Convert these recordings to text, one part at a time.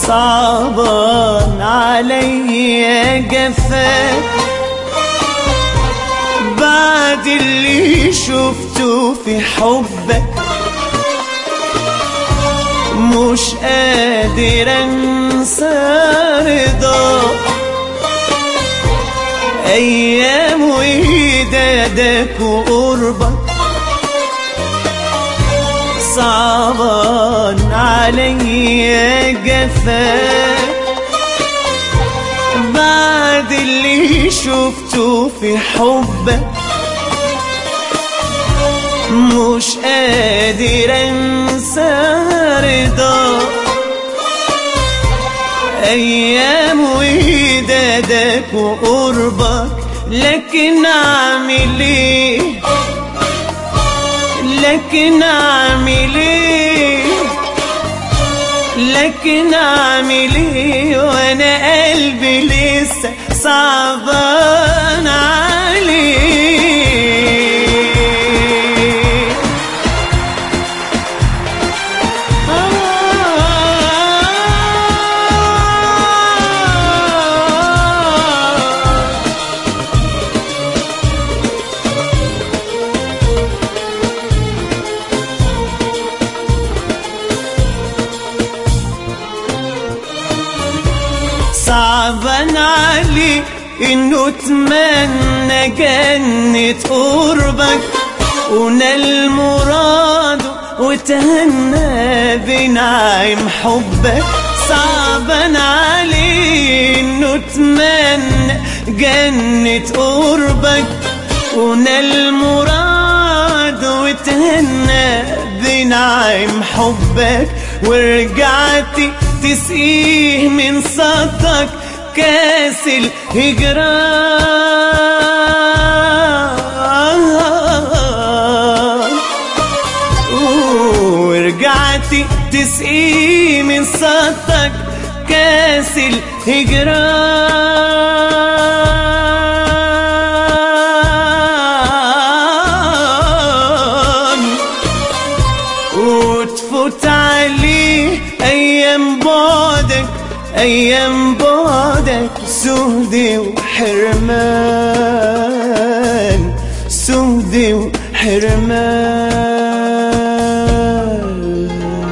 صعبان علي جفاك بعد اللي شفته في حبك مش قادر انسى رضاك ايام ودادك وقربك صعبان علي جفاك بعد اللي شفته في حبك مش قادر انسى رضاك ايام ودادك وقربك لكن اعمل ايه لكن اعمل ايه لكن اعمل ايه وانا قلبي لسه صعبان عليه آه صعبان علي انه اتمنى جنة قربك ونال مراده وتهنى بنعيم حبك صعبان علي انه اتمنى جنة قربك ونال مراده وتهنى بنعيم حبك ورجعت تسقيه من صدك كاس الهجران ورجعت تسقيه من صدك كاس الهجران وتفوت عليه ايام بعدك ايام بعدك سهد وحرمان سهد وحرمان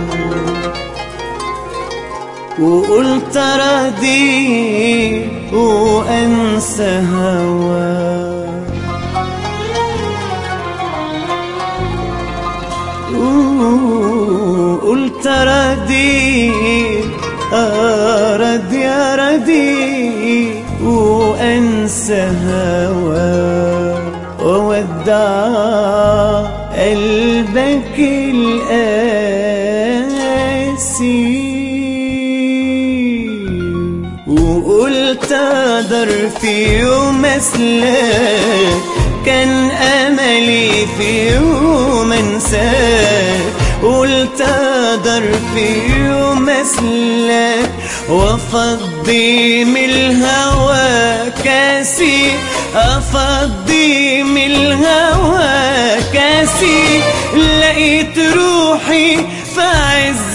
وقلت راضي وانسى هواك قلت ردي أرد يا ردي وأنسى هوا وودع قلبك القاسي وقلت اقدر في يوم اسلاك كان املي في يوم انساك قلت اقدر في يوم اسلاك وافضي من الهوى كاسي افضي من الهوى كاسي لقيت روحي في عز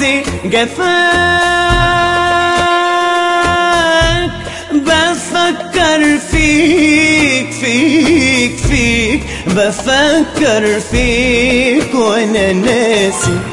جفاك بفكر فيك فيك فيك بفكر فيك وانا ناسي